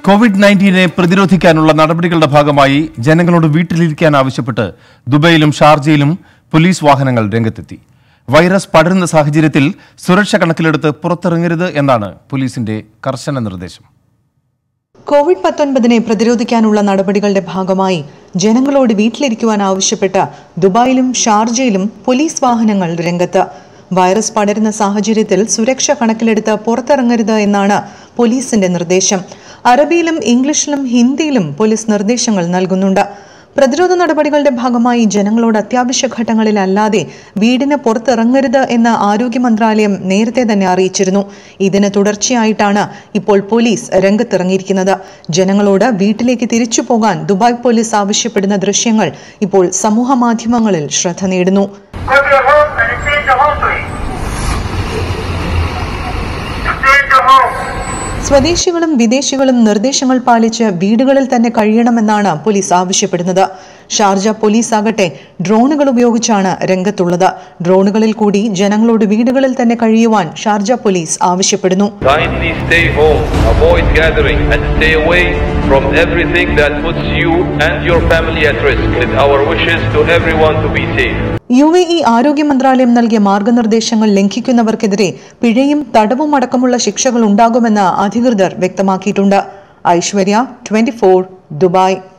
Covid നയൻറ്റീനെ പ്രതിരോധിക്കാനുള്ള നടപടികളുടെ ഭാഗമായി ജനങ്ങളോട് വീട്ടിലിരിക്കാൻ ആവശ്യപ്പെട്ട് ദുബൈയിലും ഷാർജയിലും പോലീസ് വാഹനങ്ങൾ രംഗത്തെത്തി വൈറസ് പടരുന്ന സാഹചര്യത്തിൽ സുരക്ഷ കണക്കിലെടുത്ത് പുറത്തിറങ്ങരുത് എന്നാണ് പോലീസിന്റെ കർശന നിർദ്ദേശം കോവിഡ് പത്തൊൻപതിനെ പ്രതിരോധിക്കാനുള്ള നടപടികളുടെ ഭാഗമായി ജനങ്ങളോട് വീട്ടിലിരിക്കുവാൻ ആവശ്യപ്പെട്ട് ദുബായിലും ഷാർജയിലും പോലീസ് വാഹനങ്ങൾ രംഗത്ത് വൈറസ് പടരുന്ന സാഹചര്യത്തിൽ സുരക്ഷ കണക്കിലെടുത്ത് പുറത്തിറങ്ങരുത് എന്നാണ് പോലീസിന്റെ നിർദ്ദേശം അറബിയിലും ഇംഗ്ലീഷിലും ഹിന്ദിയിലും പോലീസ് നിർദ്ദേശങ്ങൾ നൽകുന്നുണ്ട് പ്രതിരോധ നടപടികളുടെ ഭാഗമായി ജനങ്ങളോട് അത്യാവശ്യ ഘട്ടങ്ങളിലല്ലാതെ വീടിന് പുറത്തിറങ്ങരുത് എന്ന് ആരോഗ്യ മന്ത്രാലയം നേരത്തെ തന്നെ അറിയിച്ചിരുന്നു ഇതിന് തുടർച്ചയായിട്ടാണ് ഇപ്പോൾ പോലീസ് രംഗത്തിറങ്ങിയിരിക്കുന്നത് ജനങ്ങളോട് വീട്ടിലേക്ക് തിരിച്ചു പോകാൻ ദുബായ് പോലീസ് ആവശ്യപ്പെടുന്ന ദൃശ്യങ്ങൾ ഇപ്പോൾ സമൂഹ മാധ്യമങ്ങളിൽ ശ്രദ്ധ നേടുന്നു Go to your home and stay in your home, please. Stay in your home. സ്വദേശികളും വിദേശികളും നിർദ്ദേശങ്ങൾ പാലിച്ച് വീടുകളിൽ തന്നെ കഴിയണമെന്നാണ് പോലീസ് ആവശ്യപ്പെടുന്നത് ഷാർജ പോലീസ് ആകട്ടെ ഡ്രോണുകൾ ഉപയോഗിച്ചാണ് രംഗത്തുള്ളത് ഡ്രോണുകളിൽ കൂടി ജനങ്ങളോട് വീടുകളിൽ തന്നെ കഴിയുവാൻ ഷാർജ പോലീസ് ആവശ്യപ്പെടുന്നു Kindly stay home, avoid gathering, and stay away from everything that puts you and your family at risk. With our wishes to everyone to be safe. U A E ആരോഗ്യ മന്ത്രാലയം നൽകിയ മാർഗനിർദ്ദേശങ്ങൾ ലംഘിക്കുന്നവർക്കെതിരെ പിഴയും തടവും അടക്കമുള്ള ശിക്ഷകൾ ഉണ്ടാകുമെന്ന് അധികൃതർ വ്യക്തമാക്കിയിട്ടുണ്ട് ഐശ്വര്യ ട്വന്റി ദുബായ്